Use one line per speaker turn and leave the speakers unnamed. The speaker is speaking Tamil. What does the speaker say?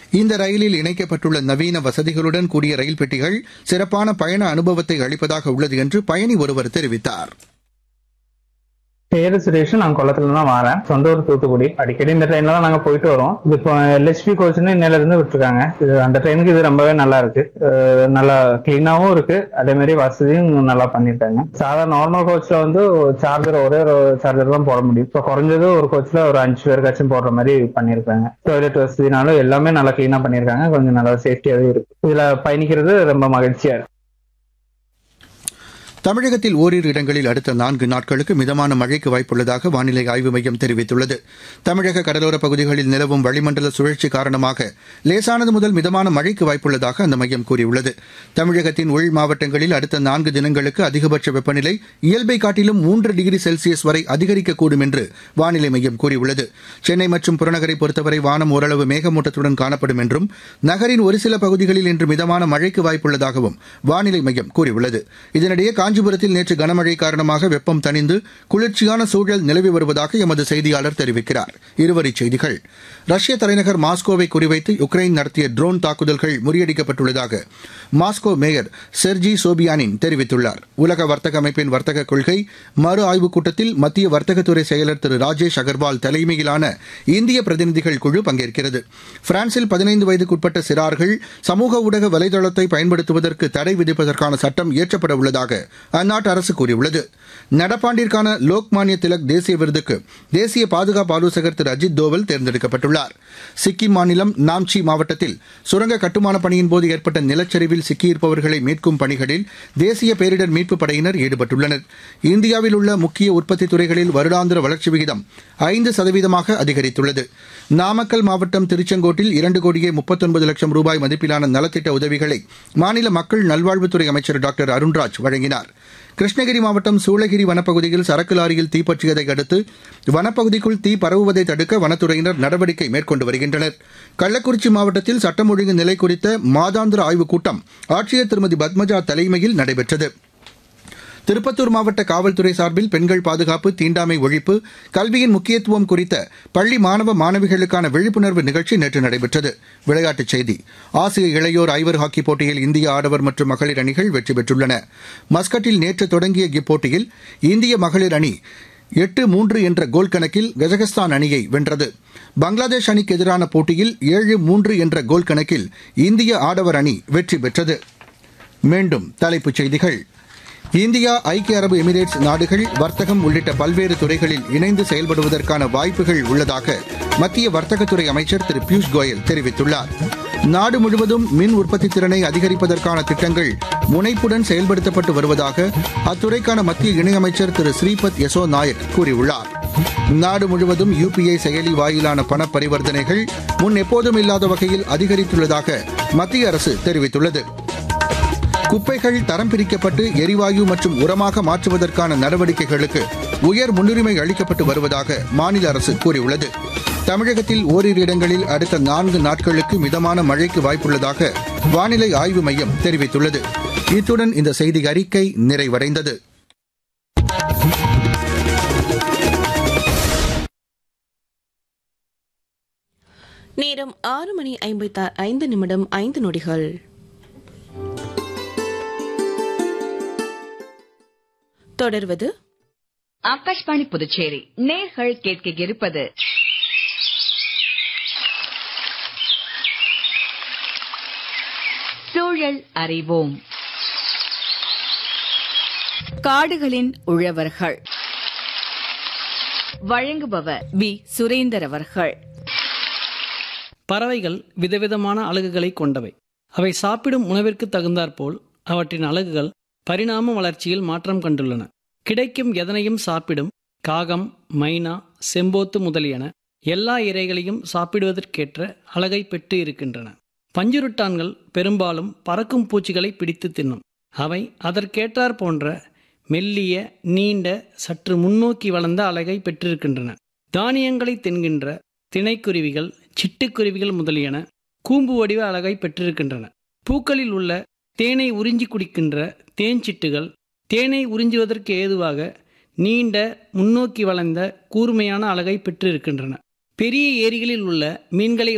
இந்த ரயிலில் இணைக்கப்பட்டுள்ள நவீன வசதிகளுடன் கூடிய ரயில் பெட்டிகள் சிறப்பான பயண அனுபவத்தை அளிப்பதாக உள்ளது என்று பயணி ஒருவர் தெரிவித்தார்
பேரு சுரேஷ் நான் கொல்லத்துல தான் வரேன் சொந்த ஊர் தூத்துக்குடி அடிக்கடி இந்த ட்ரெயின்ல தான் நாங்க போயிட்டு வரோம் இது இப்போ எல்ஹெச்பி கோச்னு இன்னையில இருந்து விட்டுருக்காங்க இது அந்த ட்ரெயினுக்கு இது ரொம்பவே நல்லா இருக்கு அஹ் நல்லா கிளீனாவும் இருக்கு அதே மாதிரி வசதியும் நல்லா பண்ணிருக்காங்க சாதாரண நார்மல் கோச்ல வந்து சார்ஜர் ஒரே ஒரு சார்ஜர் தான் போட முடியும் இப்போ குறைஞ்சது ஒரு கோச்ல ஒரு அஞ்சு பேருக்காச்சும் போடுற மாதிரி பண்ணிருக்காங்க டாய்லெட் வசதினாலும் எல்லாமே நல்லா கிளீனா பண்ணிருக்காங்க கொஞ்சம் நல்லா சேஃப்டியாவே இருக்கு இதுல பயணிக்கிறது ரொம்ப மகிழ்ச்சியா இருக்கு
தமிழகத்தில் ஓரிரு இடங்களில் அடுத்த நான்கு நாட்களுக்கு மிதமான மழைக்கு வாய்ப்புள்ளதாக வானிலை ஆய்வு மையம் தெரிவித்துள்ளது தமிழக கடலோரப் பகுதிகளில் நிலவும் வளிமண்டல சுழற்சி காரணமாக லேசானது முதல் மிதமான மழைக்கு வாய்ப்புள்ளதாக அந்த மையம் கூறியுள்ளது தமிழகத்தின் உள் மாவட்டங்களில் அடுத்த நான்கு தினங்களுக்கு அதிகபட்ச வெப்பநிலை இயல்பை காட்டிலும் மூன்று டிகிரி செல்சியஸ் வரை அதிகரிக்கக்கூடும் என்று வானிலை மையம் கூறியுள்ளது சென்னை மற்றும் புறநகரை பொறுத்தவரை வானம் ஓரளவு மேகமூட்டத்துடன் காணப்படும் என்றும் நகரின் ஒரு சில பகுதிகளில் இன்று மிதமான மழைக்கு வாய்ப்புள்ளதாகவும் வானிலை மையம் கூறியுள்ளது இதனிடையே காஞ்சிபுரத்தில் நேற்று கனமழை காரணமாக வெப்பம் தணிந்து குளிர்ச்சியான சூழல் நிலவி வருவதாக எமது செய்தியாளர் தெரிவிக்கிறார் இருவரிச் செய்திகள் ரஷ்ய தலைநகர் மாஸ்கோவை குறிவைத்து யுக்ரைன் நடத்திய ட்ரோன் தாக்குதல்கள் முறியடிக்கப்பட்டுள்ளதாக மாஸ்கோ மேயர் செர்ஜி சோபியானின் தெரிவித்துள்ளார் உலக வர்த்தக அமைப்பின் வர்த்தக கொள்கை மறு ஆய்வுக் கூட்டத்தில் மத்திய வர்த்தகத்துறை செயலர் திரு ராஜேஷ் அகர்வால் தலைமையிலான இந்திய பிரதிநிதிகள் குழு பங்கேற்கிறது பிரான்சில் பதினைந்து வயதுக்குட்பட்ட சிறார்கள் சமூக ஊடக வலைதளத்தை பயன்படுத்துவதற்கு தடை விதிப்பதற்கான சட்டம் இயற்றப்பட உள்ளதாக அந்நாட்டு அரசு கூறியுள்ளது நடப்பாண்டிற்கான லோக்மானிய திலக் தேசிய விருதுக்கு தேசிய பாதுகாப்பு ஆலோசகர் திரு அஜித் தோவல் தேர்ந்தெடுக்கப்பட்டுள்ளார் சிக்கிம் மாநிலம் நாம்சி மாவட்டத்தில் சுரங்க கட்டுமான பணியின் போது ஏற்பட்ட நிலச்சரிவில் சிக்கியிருப்பவர்களை மீட்கும் பணிகளில் தேசிய பேரிடர் மீட்புப் படையினர் ஈடுபட்டுள்ளனர் இந்தியாவில் உள்ள முக்கிய உற்பத்தி துறைகளில் வருடாந்திர வளர்ச்சி விகிதம் ஐந்து சதவீதமாக அதிகரித்துள்ளது நாமக்கல் மாவட்டம் திருச்செங்கோட்டில் இரண்டு கோடியே முப்பத்தொன்பது லட்சம் ரூபாய் மதிப்பிலான நலத்திட்ட உதவிகளை மாநில மக்கள் நல்வாழ்வுத்துறை அமைச்சர் டாக்டர் அருண்ராஜ் வழங்கினார் கிருஷ்ணகிரி மாவட்டம் சூளகிரி வனப்பகுதியில் சரக்கு லாரியில் தீப்பற்றியதை அடுத்து வனப்பகுதிக்குள் தீ பரவுவதை தடுக்க வனத்துறையினர் நடவடிக்கை மேற்கொண்டு வருகின்றனர் கள்ளக்குறிச்சி மாவட்டத்தில் சட்டம் ஒழுங்கு நிலை குறித்த மாதாந்திர ஆய்வுக் கூட்டம் ஆட்சியர் திருமதி பத்மஜா தலைமையில் நடைபெற்றது திருப்பத்தூர் மாவட்ட காவல்துறை சார்பில் பெண்கள் பாதுகாப்பு தீண்டாமை ஒழிப்பு கல்வியின் முக்கியத்துவம் குறித்த பள்ளி மாணவ மாணவிகளுக்கான விழிப்புணர்வு நிகழ்ச்சி நேற்று நடைபெற்றது விளையாட்டுச் செய்தி ஆசிய இளையோர் ஐவர் ஹாக்கி போட்டியில் இந்திய ஆடவர் மற்றும் மகளிர் அணிகள் வெற்றி பெற்றுள்ளன மஸ்கட்டில் நேற்று தொடங்கிய இப்போட்டியில் இந்திய மகளிர் அணி எட்டு மூன்று என்ற கோல் கணக்கில் கஜகஸ்தான் அணியை வென்றது பங்களாதேஷ் அணிக்கு எதிரான போட்டியில் ஏழு மூன்று என்ற கோல் கணக்கில் இந்திய ஆடவர் அணி வெற்றி பெற்றது மீண்டும் தலைப்புச் செய்திகள் இந்தியா ஐக்கிய அரபு எமிரேட்ஸ் நாடுகள் வர்த்தகம் உள்ளிட்ட பல்வேறு துறைகளில் இணைந்து செயல்படுவதற்கான வாய்ப்புகள் உள்ளதாக மத்திய வர்த்தகத்துறை அமைச்சர் திரு பியூஷ் கோயல் தெரிவித்துள்ளார் நாடு முழுவதும் மின் உற்பத்தி திறனை அதிகரிப்பதற்கான திட்டங்கள் முனைப்புடன் செயல்படுத்தப்பட்டு வருவதாக அத்துறைக்கான மத்திய இணையமைச்சர் திரு ஸ்ரீபத் யசோ நாயக் கூறியுள்ளார் நாடு முழுவதும் யுபிஐ செயலி வாயிலான பண பரிவர்த்தனைகள் முன் எப்போதும் இல்லாத வகையில் அதிகரித்துள்ளதாக மத்திய அரசு தெரிவித்துள்ளது குப்பைகள் தரம் பிரிக்கப்பட்டு எரிவாயு மற்றும் உரமாக மாற்றுவதற்கான நடவடிக்கைகளுக்கு உயர் முன்னுரிமை அளிக்கப்பட்டு வருவதாக மாநில அரசு கூறியுள்ளது தமிழகத்தில் ஓரிரு இடங்களில் அடுத்த நான்கு நாட்களுக்கு மிதமான மழைக்கு வாய்ப்புள்ளதாக வானிலை ஆய்வு மையம் தெரிவித்துள்ளது இத்துடன் இந்த செய்தி அறிக்கை நிறைவடைந்தது
நேரம் ஆறு மணி ஐம்பத்தி ஐந்து நிமிடம் ஐந்து நொடிகள் தொடர்வது
ஆகாஷ்வாணி புதுச்சேரி நேர்கள் கேட்க இருப்பது சூழல் அறிவோம் காடுகளின் உழவர்கள் வழங்குபவர் வி சுரேந்தர் அவர்கள்
பறவைகள் விதவிதமான அலகுகளை கொண்டவை அவை சாப்பிடும் உணவிற்கு தகுந்தாற்போல் அவற்றின் அலகுகள் பரிணாம வளர்ச்சியில் மாற்றம் கண்டுள்ளன கிடைக்கும் எதனையும் சாப்பிடும் காகம் மைனா செம்போத்து முதலியன எல்லா இரைகளையும் சாப்பிடுவதற்கேற்ற அழகை பெற்று இருக்கின்றன பஞ்சுருட்டான்கள் பெரும்பாலும் பறக்கும் பூச்சிகளை பிடித்து தின்னும் அவை அதற்கேற்றாற் போன்ற மெல்லிய நீண்ட சற்று முன்னோக்கி வளர்ந்த அழகை பெற்றிருக்கின்றன தானியங்களை தின்கின்ற திணைக்குருவிகள் சிட்டுக்குருவிகள் முதலியன கூம்பு வடிவ அழகை பெற்றிருக்கின்றன பூக்களில் உள்ள தேனை உறிஞ்சி குடிக்கின்ற தேன்சிட்டுகள் தேனை உறிஞ்சுவதற்கு ஏதுவாக நீண்ட முன்னோக்கி வளர்ந்த கூர்மையான அழகை பெற்றிருக்கின்றன பெரிய ஏரிகளில் உள்ள மீன்களை